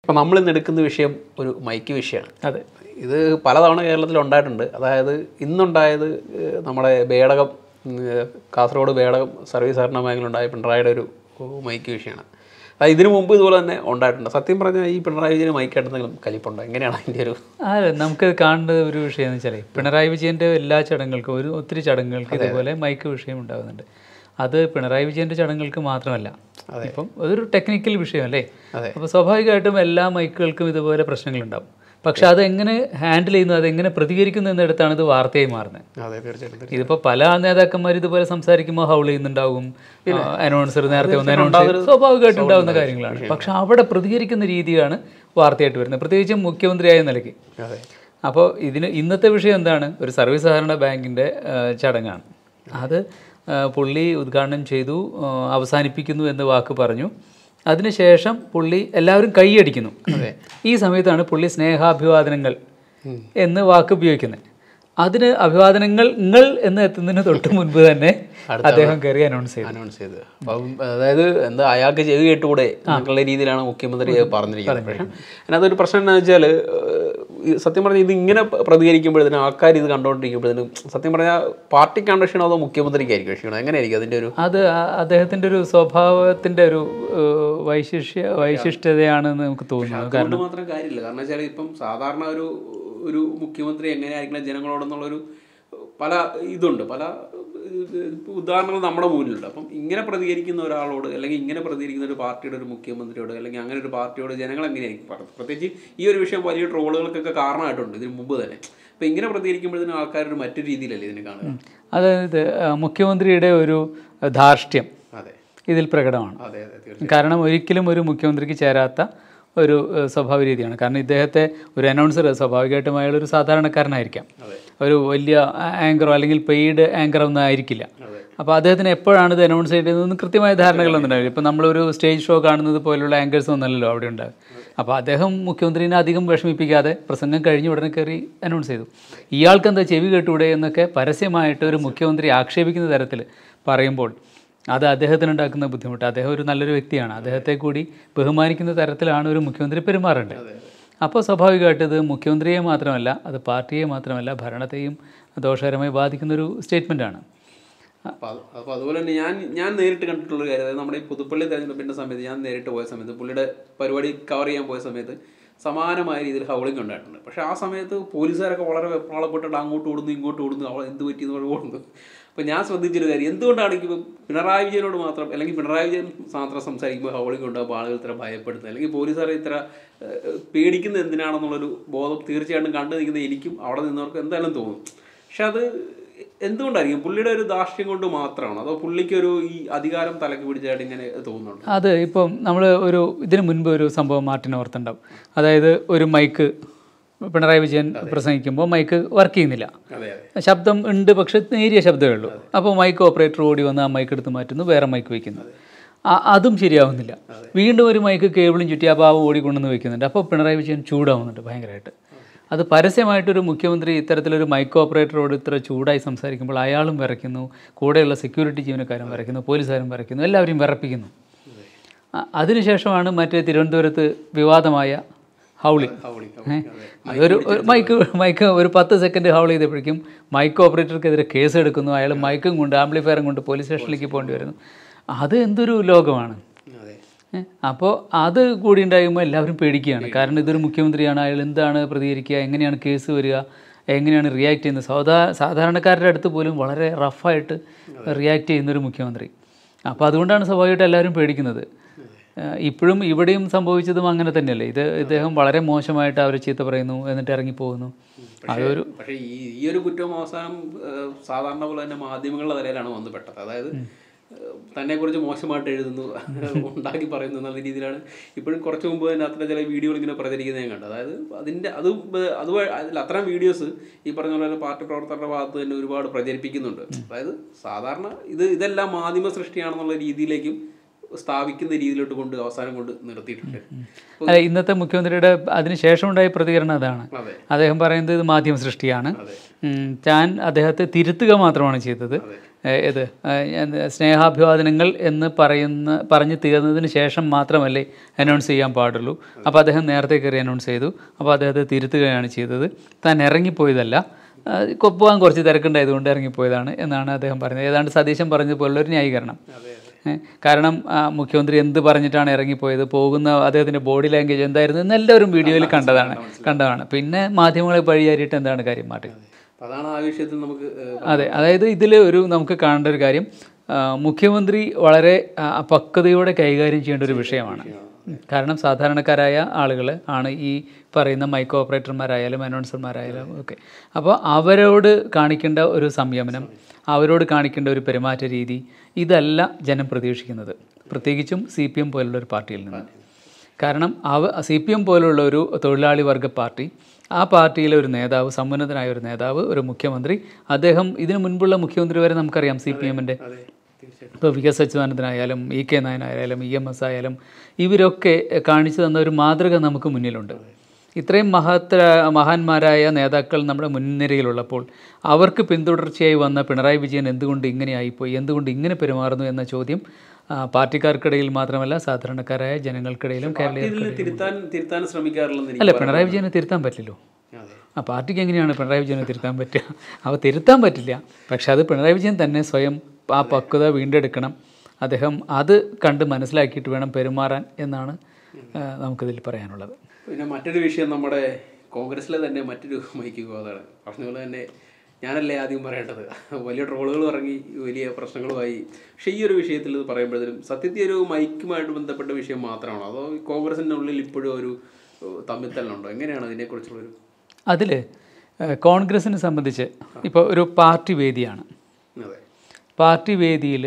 അപ്പോൾ നമ്മൾ ഇന്ന് എടുക്കുന്ന വിഷയം ഒരു മൈക്ക് വിഷയമാണ് അതെ ഇത് പലതവണ കേരളത്തിൽ ഉണ്ടായിട്ടുണ്ട് അതായത് ഇന്നുണ്ടായത് ഏഹ്, നമ്മുടെ ബേടകം ഏഹ്, കാസർഗോഡ് ബേടകം സർവീസ് സഹകരണ ബാങ്കിലുണ്ടായ പിണറായിയുടെ ഒരു മൈക്ക് വിഷയമാണ് അതായത് ഇതിനു മുമ്പ് ഇതുപോലെ തന്നെ ഉണ്ടായിട്ടുണ്ട് സത്യം പറഞ്ഞാൽ ഈ പിണറായി വിജയന് മൈക്ക് എന്തെങ്കിലും കലിപ്പുണ്ടോ എങ്ങനെയാണ് അതിൻ്റെ ഒരു അതെ നമുക്ക് കാണേണ്ട ഒരു വിഷയം എന്ന് വെച്ചാൽ പിണറായി വിജയന്റെ എല്ലാ ചടങ്ങുകൾക്കും ഒരു ഒത്തിരി ചടങ്ങുകൾക്ക് ഇതുപോലെ മൈക്ക് വിഷയം ഉണ്ടാകുന്നുണ്ട് അത് പിണറായി വിജയന്റെ ചടങ്ങുകൾക്ക് മാത്രമല്ല ഇപ്പം അതൊരു ടെക്നിക്കൽ വിഷയമല്ലേ അതെ. അപ്പോൾ സ്വാഭാവികമായിട്ടും എല്ലാ മൈക്കുകൾക്കും ഇതുപോലെ പ്രശ്നങ്ങളുണ്ടാവും പക്ഷെ അത് എങ്ങനെ ഹാൻഡിൽ ചെയ്യുന്നു അത് എങ്ങനെ പ്രതികരിക്കുന്നു എന്നിടത്താണ് ഇത് വാർത്തയായി മാറുന്നത് അതെ തീർച്ചയായിട്ടും ഇതിപ്പോ പല നേതാക്കന്മാർ ഇതുപോലെ സംസാരിക്കുമ്പോൾ ഹൗൾ ചെയ്യുന്നുണ്ടാവും അനൗൺസർ നേരത്തെ ഒന്ന് അനൗൺസ് ചെയ്ത് സ്വാഭാവികമായിട്ട് ഉണ്ടാവുന്ന കാര്യങ്ങളാണ് പക്ഷെ അവിടെ പ്രതികരിക്കുന്ന രീതിയാണ് വാർത്തയായിട്ട് വരുന്നത് പ്രത്യേകിച്ചും മുഖ്യമന്ത്രിയായ നിലയ്ക്ക് അതെ അപ്പോൾ ഇതിന് ഇന്നത്തെ വിഷയം എന്താണ് ഒരു സർവീസ് സഹകരണ ബാങ്കിൻ്റെ ചടങ്ങാണ് അത് ആ, പുള്ളി ഉദ്ഘാടനം ചെയ്തു ആ, അവസാനിപ്പിക്കുന്നു എന്ന് വാക്ക് പറഞ്ഞു അതിനുശേഷം പുള്ളി എല്ലാവരും കൈയടിക്കുന്നു ഈ സമയത്താണ് പുള്ളി സ്നേഹാഭിവാദനങ്ങൾ എന്ന് വാക്ക് ഉപയോഗിക്കുന്നത് അതിന് അഭിവാദനങ്ങൾ നിങ്ങൾ എന്ന് എത്തുന്നതിന് തൊട്ട് മുൻപ് തന്നെ അദ്ദേഹം കയറി അനൗൺസ് ചെയ്തു അനൗൺസ് ചെയ്ത് അപ്പം അതായത് എന്താ അയാൾക്ക് ചെവി കേട്ടുകൂടെ എന്നുള്ള രീതിയിലാണ് മുഖ്യമന്ത്രി പറഞ്ഞിരിക്കുന്നത് പക്ഷേ അതിനകത്തൊരു പ്രശ്നം എന്താ വെച്ചാൽ സത്യം പറഞ്ഞാൽ ഇത് ഇങ്ങനെ പ്രതികരിക്കുമ്പോഴത്തേനും ആൾക്കാർ ഇത് കണ്ടുകൊണ്ടിരിക്കുമ്പോഴത്തേനും സത്യം പറഞ്ഞാൽ പാർട്ടിക്കാണ് ക്ഷീണം അതോ മുഖ്യമന്ത്രിക്കായിരിക്കും ക്ഷീണം എങ്ങനെയായിരിക്കും അതിൻ്റെ ഒരു അത് ആ- അദ്ദേഹത്തിന്റെ ഒരു സ്വഭാവത്തിന്റെ ഒരു ഏഹ്, വൈശിഷ്യ വൈശിഷ്ട്യതയാണെന്ന് നമുക്ക് തോന്നുന്നു അതുകൊണ്ട് മാത്രം കാര്യമില്ല കാരണം വെച്ചാൽ ഇപ്പം സാധാരണ ഒരു ഒരു മുഖ്യമന്ത്രി എങ്ങനെയായിരിക്കണം ജനങ്ങളോടെന്നുള്ളൊരു പല ഇതുണ്ട് പല ഇത് ഉദാഹരണങ്ങൾ നമ്മുടെ മുന്നിലുണ്ട് അപ്പം ഇങ്ങനെ പ്രതികരിക്കുന്ന ഒരാളോട് അല്ലെങ്കിൽ ഇങ്ങനെ പ്രതികരിക്കുന്ന ഒരു പാർട്ടിയുടെ ഒരു മുഖ്യമന്ത്രിയോട് അല്ലെങ്കിൽ അങ്ങനെ ഒരു പാർട്ടിയോട് ജനങ്ങൾ എങ്ങനെയായിരിക്കും പറയുന്നത് പ്രത്യേകിച്ച് ഈ ഒരു വിഷയം വലിയ ട്രോളുകൾക്കൊക്കെ കാരണമായിട്ടുണ്ട് ഇതിന് മുമ്പ് തന്നെ അപ്പം ഇങ്ങനെ പ്രതികരിക്കുമ്പോഴത്തേനും ആൾക്കാരൊരു മറ്റു രീതിയിലല്ലേ ഇതിനെ കാണുക അതായത് ആ, മുഖ്യമന്ത്രിയുടെ ഒരു ധാർഷ്ട്യം അതെ ഇതിൽ പ്രകടമാണ് അതെ അതെ തീർച്ചയായും കാരണം ഒരിക്കലും ഒരു മുഖ്യമന്ത്രിക്ക് ചേരാത്ത ഒരു ഏഹ്, സ്വഭാവ രീതിയാണ് കാരണം ഇദ്ദേഹത്തെ ഒരു അനൗൺസർ സ്വാഭാവികമായിട്ടും അയാൾ ഒരു സാധാരണക്കാരനായിരിക്കാം ഒരു വലിയ ആങ്കറോ അല്ലെങ്കിൽ പെയ്ഡ് ആങ്കറോ ഒന്നും ആയിരിക്കില്ല അപ്പോൾ അദ്ദേഹത്തിന് എപ്പോഴാണ് ഇത് അനൗൺസ് ചെയ്യേണ്ടതെന്ന് കൃത്യമായ ധാരണകളൊന്നും ഉണ്ടാവില്ല ഇപ്പം നമ്മളൊരു സ്റ്റേജ് ഷോ കാണുന്നത് പോലുള്ള ആങ്കേഴ്സ് ഒന്നല്ലല്ലോ അവിടെ ഉണ്ടാകും അപ്പോൾ അദ്ദേഹം മുഖ്യമന്ത്രിനെ അധികം വിഷമിപ്പിക്കാതെ പ്രസംഗം കഴിഞ്ഞ് ഉടനെ കയറി അനൗൺസ് ചെയ്തു ഇയാൾക്ക് എന്താ ചെവി കേട്ടൂടെ എന്നൊക്കെ പരസ്യമായിട്ട് ഒരു മുഖ്യമന്ത്രി ആക്ഷേപിക്കുന്ന തരത്തിൽ പറയുമ്പോൾ അത് അദ്ദേഹത്തിന് ഉണ്ടാക്കുന്ന ബുദ്ധിമുട്ട് അദ്ദേഹം ഒരു നല്ലൊരു വ്യക്തിയാണ് അദ്ദേഹത്തെ കൂടി ബഹുമാനിക്കുന്ന തരത്തിലാണ് ഒരു മുഖ്യമന്ത്രി പെരുമാറേണ്ടത് അപ്പോൾ സ്വാഭാവികമായിട്ട് ഇത് മുഖ്യമന്ത്രിയെ മാത്രമല്ല അത് പാർട്ടിയെ മാത്രമല്ല ഭരണത്തെയും ദോഷകരമായി ബാധിക്കുന്ന ഒരു സ്റ്റേറ്റ്മെൻറ്റാണ് അപ്പോൾ അത് അപ്പോൾ അതുപോലെ തന്നെ ഞാൻ ഞാൻ നേരിട്ട് കണ്ടിട്ടുള്ള ഒരു കാര്യം അതായത് നമ്മുടെ ഈ പുതുപ്പള്ളി തെരഞ്ഞെടുപ്പിൻ്റെ സമയത്ത് ഞാൻ നേരിട്ട് പോയ സമയത്ത് പുള്ളിയുടെ പരിപാടി കവർ ചെയ്യാൻ പോയ സമയത്ത് സമാനമായ രീതിയിൽ ഹൗളിംഗ് ഉണ്ടായിട്ടുണ്ട് പക്ഷേ ആ സമയത്ത് പോലീസുകാരൊക്കെ വളരെ വെപ്രാളപ്പെട്ടിട്ട് അങ്ങോട്ട് ഓടുന്നു ഇങ്ങോട്ട് ഓടുന്നു അവൾ എന്ത് പറ്റിയെന്ന് പറഞ്ഞ് ഓടുന്നു അപ്പോൾ ഞാൻ ശ്രദ്ധിച്ചൊരു കാര്യം എന്തുകൊണ്ടാണ് ഇപ്പം പിണറായി വിജയനോട് മാത്രം അല്ലെങ്കിൽ പിണറായി വിജയൻ മാത്രം സംസാരിക്കുമ്പോൾ ഹൗളിംഗ് ഉണ്ടാകുമ്പോൾ ആളുകൾ ഇത്ര ഭയപ്പെടുന്നത് അല്ലെങ്കിൽ പോലീസുകാരെ ഇത്ര ഏഹ്, പേടിക്കുന്നത് എന്തിനാണെന്നുള്ളൊരു ബോധം തീർച്ചയായിട്ടും കണ്ടു നിൽക്കുന്ന എനിക്കും അവിടെ നിന്നവർക്ക് എന്തായാലും തോന്നും പക്ഷെ അത് എന്തുകൊണ്ടായിരിക്കും പുള്ളിയുടെ ഒരു ധാർഷ്ട്യം കൊണ്ട് മാത്രമാണോ അതോ പുള്ളിക്കൊരു ഈ അധികാരം തലക്ക് പിടിച്ചായിട്ട് ഇങ്ങനെ തോന്നുന്നുണ്ട് അത് ഇപ്പം നമ്മൾ ഒരു ഇതിനു മുൻപ് ഒരു സംഭവം മാർട്ടിൻ ഓർത്തുണ്ടാവും അതായത് ഒരു മൈക്ക് പിണറായി വിജയൻ പ്രസംഗിക്കുമ്പോൾ മൈക്ക് വർക്ക് ചെയ്യുന്നില്ല അതെ അതെ ശബ്ദം ഉണ്ട് പക്ഷെ നേരിയ ശബ്ദമേ ഉള്ളൂ അപ്പോൾ മൈക്ക് ഓപ്പറേറ്റർ ഓടി വന്ന് ആ മൈക്ക് എടുത്ത് മാറ്റുന്നു വേറെ മൈക്ക് വയ്ക്കുന്നു ആ- അതും ശരിയാവുന്നില്ല വീണ്ടും ഒരു മൈക്ക് കേബിളും ചുറ്റി ആ പാവം ഓടിക്കൊണ്ടുവന്ന് വെക്കുന്നുണ്ട് അപ്പോൾ പിണറായി വിജയൻ ചൂടാവുന്നുണ്ട് ഭയങ്കരമായിട്ട് അത് പരസ്യമായിട്ടൊരു മുഖ്യമന്ത്രി ഇത്തരത്തിലൊരു മൈക്ക് ഓപ്പറേറ്ററോട് ഇത്ര ചൂടായി സംസാരിക്കുമ്പോൾ അയാളും വിറയ്ക്കുന്നു കൂടെയുള്ള സെക്യൂരിറ്റി ജീവനക്കാരും വിറയ്ക്കുന്നു പോലീസുകാരും വിറയ്ക്കുന്നു എല്ലാവരെയും വിറപ്പിക്കുന്നു ആ, അതിനുശേഷമാണ് മറ്റേ തിരുവനന്തപുരത്ത് വിവാദമായ ഹൗളി ഹൗളി ഏ? അതൊരു ഒരു മൈക്ക് മൈക്ക് ഒരു പത്ത് സെക്കൻഡ് ഹൗൾ ചെയ്തപ്പോഴേക്കും മൈക്ക് ഓപ്പറേറ്റർക്കെതിരെ കേസ് എടുക്കുന്നു അയാൾ മൈക്കും കൊണ്ട് ആംപ്ലിഫയറും കൊണ്ട് പോലീസ് സ്റ്റേഷനിലേക്ക് പോകേണ്ടി വരുന്നു അത് എന്തൊരു ലോകമാണ് അതെ ഏ? അപ്പോൾ അത് കൂടി ഉണ്ടാകുമ്പോൾ എല്ലാവരും പേടിക്കുകയാണ് കാരണം ഇതൊരു മുഖ്യമന്ത്രിയാണ് അയാൾ എന്താണ് പ്രതികരിക്കുക എങ്ങനെയാണ് കേസ് വരിക എങ്ങനെയാണ് റിയാക്ട് ചെയ്യുന്നത് സാധാ സാധാരണക്കാരുടെ അടുത്ത് പോലും വളരെ റഫായിട്ട് റിയാക്ട് ചെയ്യുന്നൊരു മുഖ്യമന്ത്രി അപ്പോൾ അതുകൊണ്ടാണ് സ്വാഭാവികമായിട്ട് എല്ലാവരും പേടിക്കുന്നത് ഏഹ് ഇപ്പോഴും ഇവിടെയും സംഭവിച്ചതും അങ്ങനെ തന്നെയല്ലേ ഇത് ഇദ്ദേഹം വളരെ മോശമായിട്ട് അവരെ ചീത്ത പറയുന്നു എന്നിട്ട് ഇറങ്ങിപ്പോകുന്നു അതൊരു പക്ഷേ ഈ ഈ ഒരു കുറ്റവും അവസാനം ഏഹ്, സാധാരണ പോലെ തന്നെ മാധ്യമങ്ങളുടെ തലയിലാണ് വന്ന് പെട്ടത് അതായത് തന്നെ കുറിച്ച് മോശമായിട്ട് എഴുതുന്നു ഉണ്ടാക്കി പറയുന്നു എന്നുള്ള രീതിയിലാണ് ഇപ്പോഴും കുറച്ച് മുമ്പ് തന്നെ അത്ര ചില വീഡിയോകൾ ഇങ്ങനെ പ്രചരിക്കുന്നത് ഞാൻ കണ്ടു അതായത് അതിൻ്റെ അത് അത് അതിൽ അത്തരം വീഡിയോസ് ഈ പറഞ്ഞ പോലെ പാർട്ടി പ്രവർത്തകരുടെ ഭാഗത്ത് തന്നെ ഒരുപാട് പ്രചരിപ്പിക്കുന്നുണ്ട് അതായത് സാധാരണ ഇത് ഇതെല്ലാം മാധ്യമ സൃഷ്ടിയാണെന്നുള്ള രീതിയിലേക്കും സ്ഥാപിക്കുന്ന രീതിയിലോട്ട് കൊണ്ട് അവസാനം കൊണ്ട് നിർത്തിയിട്ടുണ്ട് അല്ല ഇന്നത്തെ മുഖ്യമന്ത്രിയുടെ അതിനുശേഷം ഉണ്ടായ പ്രതികരണം അതാണ് അതെ അദ്ദേഹം പറയുന്നത് ഇത് മാധ്യമ സൃഷ്ടിയാണ് ഉം, താൻ അദ്ദേഹത്തെ തിരുത്തുക മാത്രമാണ് ചെയ്തത് ഏഹ് ഇത് ഏഹ് ഞാൻ സ്നേഹാഭിവാദനങ്ങൾ എന്ന് പറയുന്ന പറഞ്ഞ് തീർന്നതിന് ശേഷം മാത്രമല്ലേ അനൗൺസ് ചെയ്യാൻ പാടുള്ളൂ അപ്പോൾ അദ്ദേഹം നേരത്തെ കയറി അനൗൺസ് ചെയ്തു അപ്പോൾ അദ്ദേഹത്തെ തിരുത്തുകയാണ് ചെയ്തത് താൻ ഇറങ്ങിപ്പോയതല്ല ഏഹ് കൊ- പോകാൻ കുറച്ച് തിരക്കുണ്ടായതുകൊണ്ട് ഇറങ്ങിപ്പോയതാണ് എന്നാണ് അദ്ദേഹം പറഞ്ഞത് ഏതാണ്ട് സതീശൻ പറഞ്ഞതുപോലുള്ള ഒരു ന്യായീകരണം ഏഹ് കാരണം ആ, മുഖ്യമന്ത്രി എന്ത് പറഞ്ഞിട്ടാണ് ഇറങ്ങിപ്പോയത് പോകുന്ന അദ്ദേഹത്തിൻ്റെ ബോഡി ലാംഗ്വേജ് എന്തായിരുന്നു എന്ന് എല്ലാവരും വീഡിയോയിൽ കണ്ടതാണ് കണ്ടതാണ് പിന്നെ മാധ്യമങ്ങളെ വഴിയായിട്ട് എന്താണ് കാര്യം മാറ്റി അപ്പം അതാണ് ആ വിഷയത്തിൽ നമുക്ക് ഏഹ്, അതെ അതായത് ഇതിൽ ഒരു നമുക്ക് കാണേണ്ട ഒരു കാര്യം ആ, മുഖ്യമന്ത്രി വളരെ ആ, പക്വതയോടെ കൈകാര്യം ചെയ്യേണ്ട ഒരു വിഷയമാണ് കാരണം സാധാരണക്കാരായ ആളുകൾ ആണ് ഈ പറയുന്ന മൈക്രോ ഓപ്പറേറ്റർമാരായാലും അനൗൺസർമാരായാലും ഒക്കെ അപ്പോൾ അവരോട് കാണിക്കേണ്ട ഒരു സംയമനം അവരോട് കാണിക്കേണ്ട ഒരു പെരുമാറ്റ രീതി ഇതല്ല ജനം പ്രതീക്ഷിക്കുന്നത് പ്രത്യേകിച്ചും സി പി എം പോലുള്ള ഒരു പാർട്ടിയിൽ നിന്ന് കാരണം അവ സി പി എം പോലുള്ള ഒരു തൊഴിലാളി വർഗ പാർട്ടി ആ പാർട്ടിയിലെ ഒരു നേതാവ് സമുന്നതനായ ഒരു നേതാവ് ഒരു മുഖ്യമന്ത്രി അദ്ദേഹം ഇതിനു മുൻപുള്ള മുഖ്യമന്ത്രി വരെ നമുക്കറിയാം സി പി എമ്മിൻ്റെ അതെ തീർച്ചയായിട്ടും ഇപ്പോൾ വി എസ് അച്യുതാനന്ദനായാലും ഇ കെ നായനായാലും ഇ എം എസ് ആയാലും ഇവരൊക്കെ കാണിച്ചു തന്ന ഒരു മാതൃക നമുക്ക് മുന്നിലുണ്ട് ഇത്രയും മഹത്തര മഹാന്മാരായ നേതാക്കൾ നമ്മുടെ മുൻനിരയിലുള്ളപ്പോൾ അവർക്ക് പിന്തുടർച്ചയായി വന്ന പിണറായി വിജയൻ എന്തുകൊണ്ട് ഇങ്ങനെയായിപ്പോയി എന്തുകൊണ്ട് ഇങ്ങനെ പെരുമാറുന്നു എന്ന ചോദ്യം ആ, പാർട്ടിക്കാർക്കിടയിൽ മാത്രമല്ല സാധാരണക്കാരായ ജനങ്ങൾക്കിടയിലും കേരളീയ ഇതിൽ തിരുത്താൻ തിരുത്താൻ ശ്രമിക്കാറില്ലെന്ന് എനിക്ക് അല്ല പിണറായി വിജയനെ തിരുത്താൻ പറ്റില്ലല്ലോ അതെ ആ പാർട്ടിക്ക് എങ്ങനെയാണ് പിണറായി വിജയനെ തിരുത്താൻ പറ്റുക അവ തിരുത്താൻ പറ്റില്ല പക്ഷെ അത് പിണറായി വിജയൻ തന്നെ സ്വയം ആ പക്വത വീണ്ടെടുക്കണം അദ്ദേഹം അത് കണ്ട് മനസ്സിലാക്കിയിട്ട് വേണം പെരുമാറാൻ എന്നാണ് ആ, നമുക്കിതിൽ പറയാനുള്ളത് പിന്നെ മറ്റൊരു വിഷയം നമ്മുടെ കോൺഗ്രസ്സിലെ തന്നെ മറ്റൊരു മൈക്ക് വിവാദമാണ് പറഞ്ഞ പോലെ തന്നെ ഞാനല്ലേ ആദ്യം പറയേണ്ടത് വലിയ ട്രോളുകൾ ഇറങ്ങി വലിയ പ്രശ്നങ്ങളുമായി പക്ഷേ ഈ ഒരു വിഷയത്തിൽ ഇത് പറയുമ്പോഴത്തേനും സത്യത്തിൽ ഒരു മൈക്കുമായിട്ട് ബന്ധപ്പെട്ട വിഷയം മാത്രമാണോ അതോ ഈ കോൺഗ്രസിൻ്റെ ഉള്ളിൽ ഇപ്പോഴും ഒരു ഏഹ്, തമ്മിത്തല്ലുണ്ടോ എങ്ങനെയാണ് ഇതിനെക്കുറിച്ചുള്ളൊരു അതിൽ കോൺഗ്രസിനെ സംബന്ധിച്ച് ഇപ്പോൾ ഒരു പാർട്ടി വേദിയാണ് അതെ പാർട്ടി വേദിയിൽ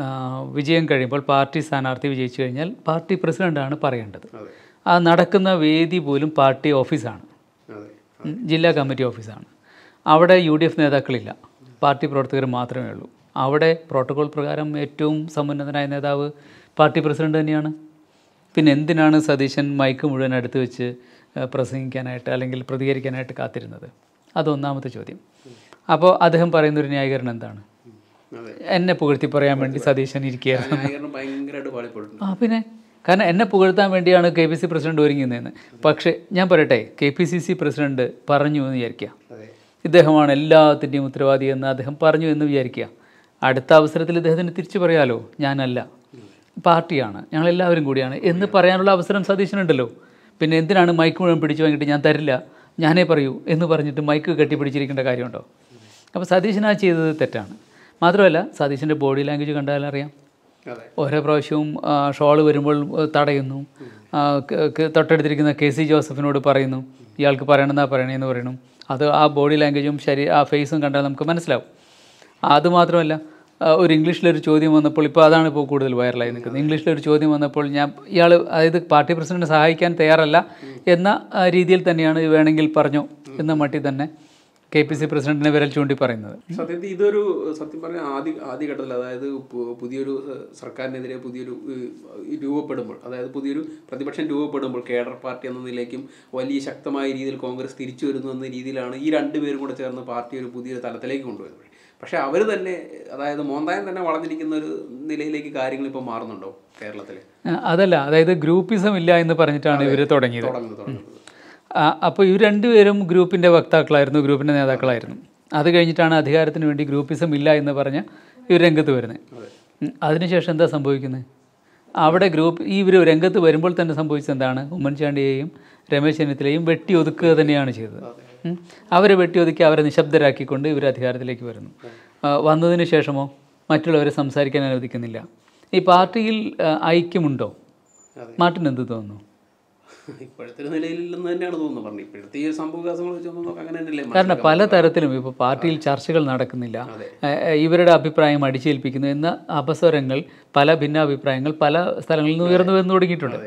വിജയം കഴിയുമ്പോൾ പാർട്ടി സ്ഥാനാർത്ഥി വിജയിച്ചു കഴിഞ്ഞാൽ പാർട്ടി പ്രസിഡൻ്റാണ് പറയേണ്ടത് അതെ ആ നടക്കുന്ന വേദി പോലും പാർട്ടി ഓഫീസാണ് അതെ ഉം, ജില്ലാ കമ്മിറ്റി ഓഫീസാണ് അവിടെ യു ഡി എഫ് നേതാക്കളില്ല പാർട്ടി പ്രവർത്തകർ മാത്രമേ ഉള്ളൂ അവിടെ പ്രോട്ടോകോൾ പ്രകാരം ഏറ്റവും സമുന്നതനായ നേതാവ് പാർട്ടി പ്രസിഡന്റ് തന്നെയാണ് പിന്നെ എന്തിനാണ് സതീശൻ മൈക്ക് മുഴുവൻ അടുത്ത് വെച്ച് ഏഹ്, പ്രസംഗിക്കാനായിട്ട് അല്ലെങ്കിൽ പ്രതികരിക്കാനായിട്ട് കാത്തിരുന്നത് അതൊന്നാമത്തെ ചോദ്യം അപ്പോൾ അദ്ദേഹം പറയുന്നൊരു ന്യായീകരണം എന്താണ് അതെ എന്നെ പുകഴ്ത്തി പറയാൻ വേണ്ടി സതീശൻ ഇരിക്കുകയായിരുന്നു നായകരണം ഭയങ്കരമായിട്ട് പാളിപ്പോയിട്ടുണ്ട് ആ പിന്നെ കാരണം എന്നെ പുകഴ്ത്താൻ വേണ്ടിയാണ് കെ പി സി പ്രസിഡന്റ് ഒരുങ്ങുന്നതെന്ന് പക്ഷേ ഞാൻ പറയട്ടെ K P C C president പറഞ്ഞു എന്ന് വിചാരിക്കുക അതെ ഇദ്ദേഹമാണ് എല്ലാത്തിൻ്റെയും ഉത്തരവാദി എന്ന് അദ്ദേഹം പറഞ്ഞു എന്ന് വിചാരിക്കുക അടുത്ത അവസരത്തിൽ ഇദ്ദേഹത്തിന് തിരിച്ചു പറയാലോ ഞാനല്ല പാർട്ടിയാണ് ഞങ്ങളെല്ലാവരും കൂടിയാണ് എന്ന് പറയാനുള്ള അവസരം സതീശനുണ്ടല്ലോ പിന്നെ എന്തിനാണ് മൈക്ക് മുഴുവൻ പിടിച്ചു വാങ്ങിയിട്ട് ഞാൻ തരില്ല ഞാനേ പറയൂ എന്ന് പറഞ്ഞിട്ട് മൈക്ക് കെട്ടിപ്പിടിച്ചിരിക്കേണ്ട കാര്യമുണ്ടോ അപ്പോൾ സതീശൻ ആ ചെയ്തത് തെറ്റാണ് മാത്രമല്ല സതീശൻ്റെ ബോഡി ലാംഗ്വേജ് കണ്ടാലറിയാം അതെ ഓരോ പ്രാവശ്യവും ഷോൾ വരുമ്പോൾ ആ, തടയുന്നു ആ, ക- ക- തൊട്ടടുത്തിരിക്കുന്ന കെ സി ജോസഫിനോട് പറയുന്നു ഇയാൾക്ക് പറയണമെന്നാ പറയണേന്ന് പറയണു അത് ആ ബോഡി ലാംഗ്വേജും ശരി ആ ഫേസും കണ്ടാൽ നമുക്ക് മനസ്സിലാവും അതുമാത്രമല്ല ആ, ഒരു ഇംഗ്ലീഷിലൊരു ചോദ്യം വന്നപ്പോൾ ഇപ്പോൾ അതാണ് ഇപ്പോൾ കൂടുതൽ വൈറലായി നിൽക്കുന്നത് ഇംഗ്ലീഷിലൊരു ചോദ്യം വന്നപ്പോൾ ഞാൻ ഇയാൾ അതായത് പാർട്ടി പ്രസിഡന്റ് സഹായിക്കാൻ തയ്യാറല്ല എന്ന ആ, രീതിയിൽ തന്നെയാണ് വേണമെങ്കിൽ പറഞ്ഞോ എന്ന മട്ടിൽ തന്നെ കെ പി സി പ്രസിഡന്റിനെ വിരൽ ചൂണ്ടി പറയുന്നത് സത്യത്തിൽ ഇതൊരു സത്യം പറഞ്ഞ ആദ്യ ആദ്യഘട്ടത്തിൽ അതായത് പു- പുതിയൊരു ഏഹ്, സർക്കാരിനെതിരെ പുതിയൊരു ഏഹ്, രൂപപ്പെടുമ്പോൾ അതായത് പുതിയൊരു പ്രതിപക്ഷം രൂപപ്പെടുമ്പോൾ കേഡർ പാർട്ടി എന്ന നിലയ്ക്കും വലിയ ശക്തമായ രീതിയിൽ കോൺഗ്രസ് തിരിച്ചു വരുന്നു എന്ന രീതിയിലാണ് ഈ രണ്ടുപേരും കൂടെ ചേർന്ന് പാർട്ടി ഒരു പുതിയൊരു തലത്തിലേക്ക് കൊണ്ടുവരുന്നത് പക്ഷേ അവർ തന്നെ അതായത് മോന്തായം തന്നെ വളർന്നിരിക്കുന്ന ഒരു നിലയിലേക്ക് കാര്യങ്ങൾ ഇപ്പോൾ മാറുന്നുണ്ടോ കേരളത്തിൽ ആ, അതല്ല അതായത് ഗ്രൂപ്പിസം ഇല്ല എന്ന് പറഞ്ഞിട്ടാണ് ഇവർ തുടങ്ങിയത് തുടങ്ങുന്നത് തുടങ്ങുന്നത് അപ്പോൾ ഇവർ രണ്ടുപേരും ഗ്രൂപ്പിൻ്റെ വക്താക്കളായിരുന്നു ഗ്രൂപ്പിൻ്റെ നേതാക്കളായിരുന്നു അത് കഴിഞ്ഞിട്ടാണ് അധികാരത്തിന് വേണ്ടി ഗ്രൂപ്പിസം ഇല്ല എന്ന് പറഞ്ഞ് ഇവർ രംഗത്ത് വരുന്നത് ഉം, അതിനുശേഷം എന്താ സംഭവിക്കുന്നത് അവിടെ ഗ്രൂപ്പ് ഈ ഇവർ രംഗത്ത് വരുമ്പോൾ തന്നെ സംഭവിച്ചത് എന്താണ് ഉമ്മൻചാണ്ടിയെയും രമേശ് ചെന്നിത്തലയും വെട്ടി ഒതുക്കുക തന്നെയാണ് ചെയ്തത് ഉം. അവരെ വെട്ടി ഒതുക്കി അവരെ നിശബ്ദരാക്കിക്കൊണ്ട് ഇവർ അധികാരത്തിലേക്ക് വരുന്നു ആ, വന്നതിന് ശേഷമോ മറ്റുള്ളവരെ സംസാരിക്കാൻ അനുവദിക്കുന്നില്ല ഈ പാർട്ടിയിൽ ആ, ഐക്യമുണ്ടോ അതെ. മാർട്ടിന് എന്ത് തോന്നുന്നു ഇപ്പോഴത്തെ ഒരു നിലയിലില്ലെന്ന് തന്നെയാണ് തോന്നുന്നത് പറഞ്ഞു ഇപ്പോഴത്തെ ഈ ഒരു സംഭവവികാസങ്ങൾ വെച്ച് നോക്കുമ്പോൾ അങ്ങനെ തന്നെയല്ലേ കാരണം പലതരത്തിലും ഇപ്പോൾ പാർട്ടിയിൽ ചർച്ചകൾ നടക്കുന്നില്ല ഏഹ് ഏഹ് ഇവരുടെ അഭിപ്രായം അടിച്ചേൽപ്പിക്കുന്നു എന്ന അപസ്വരങ്ങൾ പല ഭിന്നാഭിപ്രായങ്ങൾ പല സ്ഥലങ്ങളിൽ നിന്ന് ഉയർന്നു വന്നു തുടങ്ങിയിട്ടുണ്ട് അതെ അതെ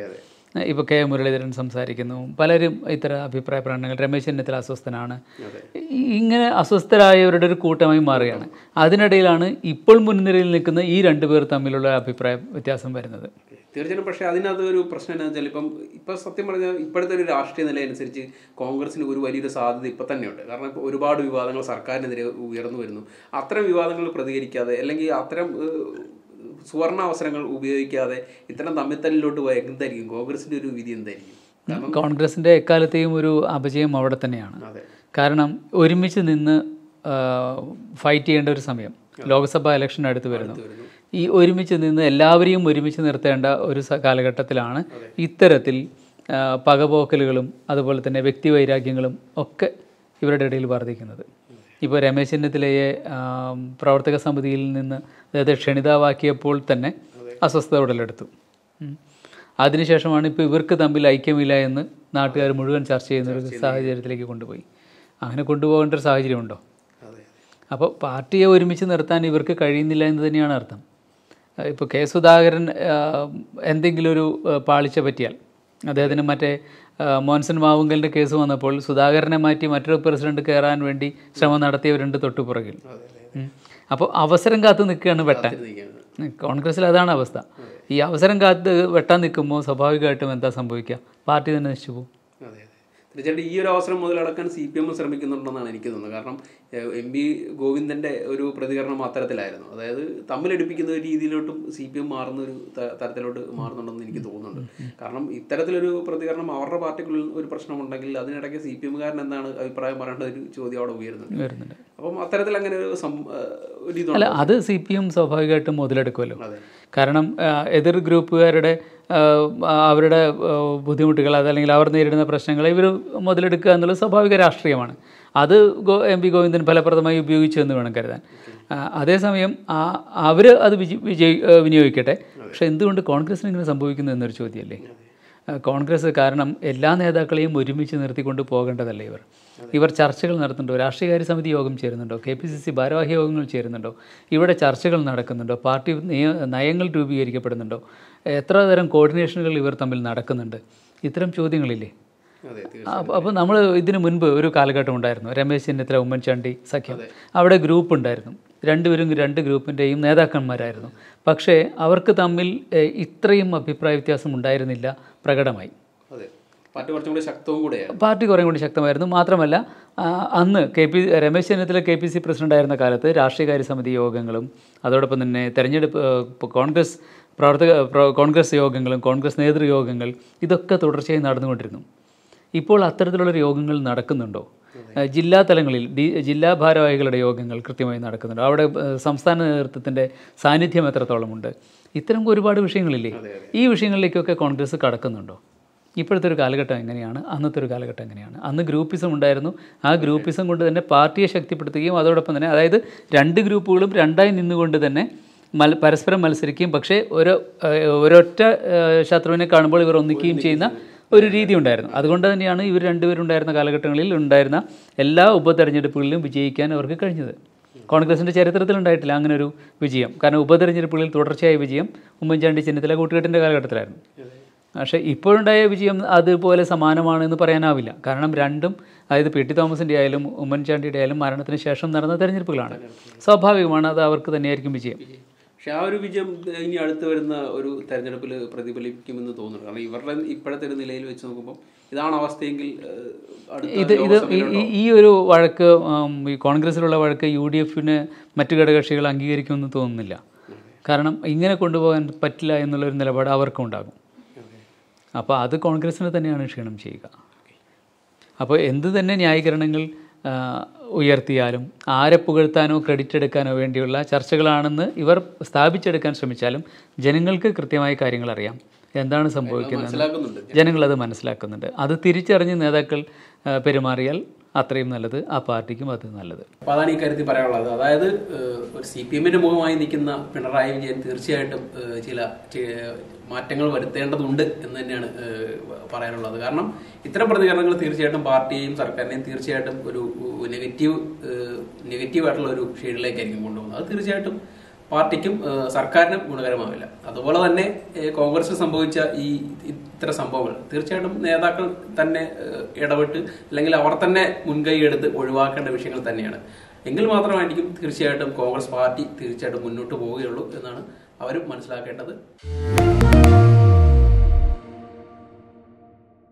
ഇപ്പോൾ കെ മുരളീധരൻ സംസാരിക്കുന്നു പലരും ഇത്തരം അഭിപ്രായ പ്രകടനങ്ങൾ രമേശ് ചെന്നിത്തല അസ്വസ്ഥനാണ് ഈ- ഇങ്ങനെ അസ്വസ്ഥരായവരുടെ ഒരു കൂട്ടമായി മാറുകയാണ് അതിനിടയിലാണ് ഇപ്പോൾ മുൻനിരയിൽ നിൽക്കുന്ന ഈ രണ്ടുപേർ തമ്മിലുള്ള അഭിപ്രായ വ്യത്യാസം വരുന്നത് തീർച്ചയായിട്ടും പക്ഷേ അതിനകത്ത് ഒരു പ്രശ്നം എന്താ വെച്ചാൽ ഇപ്പം ഇപ്പം സത്യം പറഞ്ഞാൽ ഇപ്പോഴത്തെ ഒരു രാഷ്ട്രീയ നില അനുസരിച്ച് കോൺഗ്രസിന് ഒരു വലിയൊരു സാധ്യത ഇപ്പം തന്നെയുണ്ട് കാരണം ഇപ്പോൾ ഒരുപാട് വിവാദങ്ങൾ സർക്കാരിനെതിരെ ഉയർന്നു വരുന്നു അത്തരം വിവാദങ്ങൾ പ്രതികരിക്കാതെ അല്ലെങ്കിൽ അത്തരം ഏഹ്, സുവർണ അവസരങ്ങൾ ഉപയോഗിക്കാതെ ഇത്തരം തമ്മിത്തല്ലിലോട്ട് പോയ എന്തായിരിക്കും കോൺഗ്രസിൻ്റെ ഒരു വിധി എന്തായിരിക്കും കാരണം കോൺഗ്രസിൻ്റെ എക്കാലത്തെയും ഒരു അപജയം അവിടെ തന്നെയാണ് അതെ കാരണം ഒരുമിച്ച് നിന്ന് ഫൈറ്റ് ചെയ്യേണ്ട ഒരു സമയം ലോക്സഭാ ഇലക്ഷൻ അടുത്ത് വരുന്നു ഈ ഒരുമിച്ച് നിന്ന് എല്ലാവരെയും ഒരുമിച്ച് നിർത്തേണ്ട ഒരു സ- കാലഘട്ടത്തിലാണ് ഇത്തരത്തിൽ ആ, പകപോക്കലുകളും അതുപോലെ തന്നെ വ്യക്തിവൈരാഗ്യങ്ങളും ഒക്കെ ഇവരുടെ ഇടയിൽ വർദ്ധിക്കുന്നത് ഇപ്പോൾ രമേശ് ചെന്നിത്തലയെ ആ, പ്രവർത്തക സമിതിയിൽ നിന്ന് അതായത് ക്ഷണിതാവാക്കിയപ്പോൾ തന്നെ അസ്വസ്ഥത ഉടലെടുത്തു ഉം. അതിനുശേഷമാണ് ഇപ്പോൾ ഇവർക്ക് തമ്മിൽ ഐക്യമില്ല എന്ന് നാട്ടുകാർ മുഴുവൻ ചർച്ച ചെയ്യുന്ന ഒരു സാഹചര്യത്തിലേക്ക് കൊണ്ടുപോയി അങ്ങനെ കൊണ്ടുപോകേണ്ട ഒരു സാഹചര്യമുണ്ടോ അതെ അപ്പോൾ പാർട്ടിയെ ഒരുമിച്ച് നിർത്താൻ ഇവർക്ക് കഴിയുന്നില്ല എന്ന് തന്നെയാണ് അർത്ഥം ഇപ്പോൾ കെ സുധാകരൻ ആ, എന്തെങ്കിലും ഒരു ആ, പാളിച്ച പറ്റിയാൽ അദ്ദേഹത്തിന് മറ്റേ ആ, മോൻസൺ മാവുങ്കലിൻ്റെ കേസ് വന്നപ്പോൾ സുധാകരനെ മാറ്റി മറ്റൊരു പ്രസിഡന്റ് കയറാൻ വേണ്ടി ശ്രമം നടത്തിയവരുണ്ട് തൊട്ടുപുറകിൽ ഉം. അപ്പോൾ അവസരം കാത്തു നിൽക്കുകയാണ് വെട്ടാൻ ഇരിക്കുകയാണ്. ഉം, കോൺഗ്രസ്സിൽ അതാണ് അവസ്ഥ ഈ അവസരം കാത്ത് വെട്ടാൻ നിൽക്കുമ്പോൾ സ്വാഭാവികമായിട്ടും എന്താ സംഭവിക്കുക പാർട്ടി തന്നെ നശിച്ചു പോകും അതെ അതെ തീർച്ചയായിട്ടും ഈ ഒരു അവസരം മുതലടക്കാൻ സി പി എം ശ്രമിക്കുന്നുണ്ടെന്നാണ് എനിക്ക് തോന്നുന്നത് കാരണം എം പി ഗോവിന്ദന്റെ ഒരു പ്രതികരണം അത്തരത്തിലായിരുന്നു അതായത് തമ്മിലടിപ്പിക്കുന്ന ഒരു രീതിയിലോട്ടും സി പി എം മാറുന്ന ഒരു ത- തരത്തിലോട്ട് മാറുന്നുണ്ടെന്ന് എനിക്ക് തോന്നുന്നുണ്ട് കാരണം ഇത്തരത്തിലൊരു പ്രതികരണം അവരുടെ പാർട്ടിക്കുള്ളിൽ ഒരു പ്രശ്നമുണ്ടെങ്കിൽ അതിനിടയ്ക്ക് സി പി എമ്മുകാരൻ എന്താണ് അഭിപ്രായം പറയേണ്ട ഒരു ചോദ്യം അവിടെ ഉയരുന്നുണ്ട് വരുന്നുണ്ട് അപ്പം അത്തരത്തിൽ അങ്ങനെ ഒരു സം- ഏഹ് ഒരു ഇതുണ്ട് അല്ല അത് സി പി എം സ്വാഭാവികമായിട്ടും മുതലെടുക്കുമല്ലോ അതെ കാരണം ആ, എതിർ ഗ്രൂപ്പുകാരുടെ ആ, അവരുടെ ആ, ബുദ്ധിമുട്ടുകൾ അതല്ലെങ്കിൽ അവർ നേരിടുന്ന പ്രശ്നങ്ങളെ ഇവർ മുതലെടുക്കുക എന്നുള്ളത് സ്വാഭാവിക രാഷ്ട്രീയമാണ് അത് ഗോ എം പി ഗോവിന്ദൻ ഫലപ്രദമായി ഉപയോഗിച്ചു എന്ന് വേണം കരുതാൻ ആ, അതേസമയം അവർ അത് വിജയി വിജയി ആ, വിനിയോഗിക്കട്ടെ പക്ഷെ എന്തുകൊണ്ട് കോൺഗ്രസിന് ഇങ്ങനെ സംഭവിക്കുന്നു എന്നൊരു ചോദ്യമല്ലേ ആ, കോൺഗ്രസ് കാരണം എല്ലാ നേതാക്കളെയും ഒരുമിച്ച് നിർത്തിക്കൊണ്ട് പോകേണ്ടതല്ലേ ഇവർ ഇവർ ചർച്ചകൾ നടത്തുന്നുണ്ടോ രാഷ്ട്രീയകാര്യ സമിതി യോഗം ചേരുന്നുണ്ടോ കെ പി സി സി ഭാരവാഹി യോഗങ്ങൾ ചേരുന്നുണ്ടോ ഇവിടെ ചർച്ചകൾ നടക്കുന്നുണ്ടോ പാർട്ടി നിയ- നയങ്ങൾ രൂപീകരിക്കപ്പെടുന്നുണ്ടോ എത്ര തരം കോർഡിനേഷനുകൾ ഇവർ തമ്മിൽ നടക്കുന്നുണ്ട് ഇത്തരം ചോദ്യങ്ങളില്ലേ അതെ അപ്പോൾ നമ്മൾ ഇതിനു മുൻപ് ഒരു കാലഘട്ടം ഉണ്ടായിരുന്നു രമേശ് ചെന്നിത്തല ഉമ്മൻചാണ്ടി സഖ്യം അവിടെ ഗ്രൂപ്പ് ഉണ്ടായിരുന്നു രണ്ടുപേരും രണ്ട് ഗ്രൂപ്പിൻ്റെയും നേതാക്കന്മാരായിരുന്നു പക്ഷേ അവർക്ക് തമ്മിൽ ഏഹ്, ഇത്രയും അഭിപ്രായ വ്യത്യാസം ഉണ്ടായിരുന്നില്ല പ്രകടമായി അതെ പാർട്ടി കുറച്ചും കൂടി ശക്തവും കൂടെയാണ് പാർട്ടി കുറേ കൂടി ശക്തമായിരുന്നു മാത്രമല്ല ആ, അന്ന് K P Ramesh Chennithala K P C president ആയിരുന്ന കാലത്ത് രാഷ്ട്രീയകാര്യ സമിതി യോഗങ്ങളും അതോടൊപ്പം തന്നെ തെരഞ്ഞെടുപ്പ് ഏഹ്, ഇപ്പോൾ കോൺഗ്രസ് പ്രവർത്തക പ്രോ- കോൺഗ്രസ് യോഗങ്ങളും കോൺഗ്രസ് നേതൃയോഗങ്ങൾ ഇതൊക്കെ തുടർച്ചയായി നടന്നുകൊണ്ടിരുന്നു ഇപ്പോൾ അത്തരത്തിലുള്ളൊരു യോഗങ്ങൾ നടക്കുന്നുണ്ടോ ഏഹ്, ജില്ലാ തലങ്ങളിൽ ഡി ജില്ലാ ഭാരവാഹികളുടെ യോഗങ്ങൾ കൃത്യമായി നടക്കുന്നുണ്ടോ അവിടെ ഏഹ്, സംസ്ഥാന നേതൃത്വത്തിൻ്റെ സാന്നിധ്യം എത്രത്തോളമുണ്ട് ഇത്തരം ഒരുപാട് വിഷയങ്ങളില്ലേ ഈ വിഷയങ്ങളിലേക്കൊക്കെ കോൺഗ്രസ് കടക്കുന്നുണ്ടോ ഇപ്പോഴത്തെ ഒരു കാലഘട്ടം എങ്ങനെയാണ് അന്നത്തെ ഒരു കാലഘട്ടം എങ്ങനെയാണ് അന്ന് ഗ്രൂപ്പിസം ഉണ്ടായിരുന്നു ആ ഗ്രൂപ്പിസം കൊണ്ട് തന്നെ പാർട്ടിയെ ശക്തിപ്പെടുത്തുകയും അതോടൊപ്പം തന്നെ അതായത് രണ്ട് ഗ്രൂപ്പുകളും രണ്ടായി നിന്നുകൊണ്ട് തന്നെ മൽ പരസ്പരം മത്സരിക്കുകയും പക്ഷേ ഓരോ ഏഹ്, ഒരൊറ്റ ഏഹ്, ശത്രുവിനെ കാണുമ്പോൾ ഇവർ ഒന്നിക്കുകയും ചെയ്യുന്ന ഒരു രീതി ഉണ്ടായിരുന്നു അതുകൊണ്ട് തന്നെയാണ് ഇവർ രണ്ടുപേരും ഉണ്ടായിരുന്ന കാലഘട്ടങ്ങളിൽ ഉണ്ടായിരുന്ന എല്ലാ ഉപതെരഞ്ഞെടുപ്പുകളിലും വിജയിക്കാൻ അവർക്ക് കഴിഞ്ഞത് കോൺഗ്രസിൻ്റെ ചരിത്രത്തിൽ ഉണ്ടായിട്ടില്ല അങ്ങനെ ഒരു വിജയം കാരണം ഉപതെരഞ്ഞെടുപ്പുകളിൽ തുടർച്ചയായ വിജയം ഉമ്മൻചാണ്ടി ചെന്നിത്തല കൂട്ടുകെട്ടിൻ്റെ കാലഘട്ടത്തിലായിരുന്നു പക്ഷേ ഇപ്പോഴുണ്ടായ വിജയം അതുപോലെ സമാനമാണ് എന്ന് പറയാനാവില്ല കാരണം രണ്ടും അതായത് പി ടി തോമസിൻ്റെ ആയാലും ഉമ്മൻചാണ്ടിയുടെ ആയാലും മരണത്തിന് ശേഷം നടന്ന തെരഞ്ഞെടുപ്പുകളാണ് സ്വാഭാവികമാണ് അത് അവർക്ക് തന്നെയായിരിക്കും വിജയം പക്ഷെ ആ ഒരു വിജയം ഇനി അടുത്ത് വരുന്ന ഒരു തെരഞ്ഞെടുപ്പിൽ പ്രതിഫലിക്കുമെന്ന് തോന്നുന്നു കാരണം ഇവരുടെ ഇപ്പോഴത്തെ ഒരു നിലയിൽ വെച്ച് നോക്കുമ്പോൾ ഇതാണ് അവസ്ഥയെങ്കിൽ ഏഹ്, അടുത്ത ഇത് ഇത് ഈ- ഈ- ഈ ഒരു വഴക്ക് ഉം, ഈ കോൺഗ്രസ്സിലുള്ള വഴക്ക് യു ഡി എഫിന് മറ്റു ഘടകകക്ഷികൾ അംഗീകരിക്കുമെന്ന് തോന്നുന്നില്ല കാരണം ഇങ്ങനെ കൊണ്ടുപോകാൻ പറ്റില്ല എന്നുള്ളൊരു നിലപാട് അവർക്കും ഉണ്ടാകും അപ്പോൾ അത് കോൺഗ്രസ്സിന് തന്നെയാണ് ക്ഷീണം ചെയ്യുക അപ്പോൾ എന്ത് തന്നെ ന്യായീകരണങ്ങൾ ആ, ഉയർത്തിയാലും ആരെ പുകഴ്ത്താനോ ക്രെഡിറ്റ് എടുക്കാനോ വേണ്ടിയുള്ള ചർച്ചകളാണെന്ന് ഇവർ സ്ഥാപിച്ചെടുക്കാൻ ശ്രമിച്ചാലും ജനങ്ങൾക്ക് കൃത്യമായ കാര്യങ്ങൾ അറിയാം എന്താണ് സംഭവിക്കുന്നത് മനസ്സിലാക്കുന്നുണ്ട് ജനങ്ങളത് മനസ്സിലാക്കുന്നുണ്ട് അത് തിരിച്ചറിഞ്ഞ് നേതാക്കൾ ആ, പെരുമാറിയാൽ അത്രയും നല്ലത് ആ പാർട്ടിക്കും അത് നല്ലത് അപ്പോൾ അതാണ് ഈ കാര്യത്തിൽ പറയാനുള്ളത് അതായത് ഏഹ്, ഒരു സി പി എമ്മിന്റെ മുഖമായി നിൽക്കുന്ന പിണറായി വിജയൻ തീർച്ചയായിട്ടും ഏഹ്, ചില ചെ- മാറ്റങ്ങൾ വരുത്തേണ്ടതുണ്ട് എന്ന് തന്നെയാണ് ഏഹ്, പറയാനുള്ളത് കാരണം ഇത്തരം പ്രതികരണങ്ങൾ തീർച്ചയായിട്ടും പാർട്ടിയെയും സർക്കാരിനെയും തീർച്ചയായിട്ടും ഒരു നെഗറ്റീവ് നെഗറ്റീവ് ആയിട്ടുള്ള ഒരു ഷെയ്ഡിലേക്കായിരിക്കും കൊണ്ടുപോകുന്നത് അത് തീർച്ചയായിട്ടും പാർട്ടിക്കും ഏഹ്, സർക്കാരിനും ഗുണകരമാവില്ല അതുപോലെ തന്നെ ഏഹ്, കോൺഗ്രസ് സംഭവിച്ച ഈ ഇത്തരം സംഭവങ്ങൾ തീർച്ചയായിട്ടും നേതാക്കൾ തന്നെ ഏഹ്, ഇടപെട്ട് അല്ലെങ്കിൽ അവർ തന്നെ മുൻകൈ എടുത്ത് ഒഴിവാക്കേണ്ട വിഷയങ്ങൾ തന്നെയാണ് എങ്കിൽ മാത്രമായിരിക്കും തീർച്ചയായിട്ടും കോൺഗ്രസ് പാർട്ടി തീർച്ചയായിട്ടും മുന്നോട്ട് പോവുകയുള്ളൂ എന്നാണ് അവരും മനസ്സിലാക്കേണ്ടത്